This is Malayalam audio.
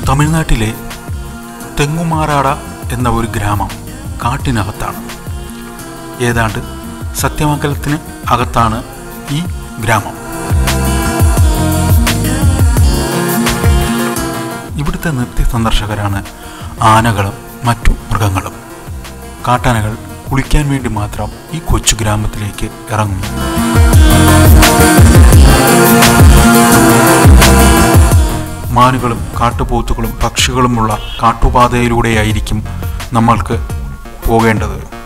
തമിഴ്നാട്ടിലെ തെങ്ങുമാറാട എന്ന ഒരു ഗ്രാമം കാട്ടിനകത്താണ് ഏതാണ്ട് സത്യമംഗലത്തിന് അകത്താണ് ഈ ഗ്രാമം ഇവിടുത്തെ നിത്യ സന്ദർശകരാണ് ആനകളും മറ്റു മൃഗങ്ങളും കാട്ടാനകൾ കുളിക്കാൻ വേണ്ടി മാത്രം ഈ കൊച്ചു ഗ്രാമത്തിലേക്ക് ഇറങ്ങുന്നു മാനുകളും കാട്ടുപോത്തുകളും പക്ഷികളുമുള്ള കാട്ടുപാതയിലൂടെയായിരിക്കും നമ്മൾക്ക് പോകേണ്ടത്